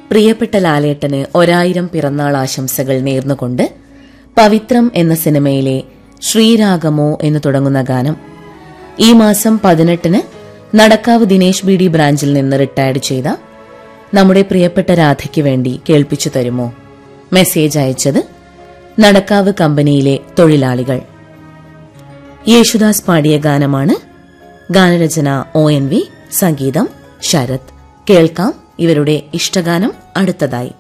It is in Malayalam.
പ്രിയപ്പെട്ട ലാലേട്ടന് ഒരായിരം പിറന്നാൾ ആശംസകൾ നേർന്നുകൊണ്ട് പവിത്രം എന്ന സിനിമയിലെ ശ്രീരാഗമോ എന്ന് തുടങ്ങുന്ന ഗാനം ഈ മാസം പതിനെട്ടിന് നടക്കാവ് ദിനേശ് ബി ഡി ബ്രാഞ്ചിൽ നിന്ന് റിട്ടയർഡ് ചെയ്ത നമ്മുടെ പ്രിയപ്പെട്ട രാധയ്ക്ക് വേണ്ടി കേൾപ്പിച്ചു തരുമോ മെസ്സേജ് അയച്ചത് നടക്കാവ് കമ്പനിയിലെ തൊഴിലാളികൾ യേശുദാസ് പാടിയ ഗാനമാണ് ഗാനരചന ഒ എൻ വി സംഗീതം ശരത് കേൾക്കാം ഇവരുടെ ഇഷ്ടഗാനം അടുത്തതായി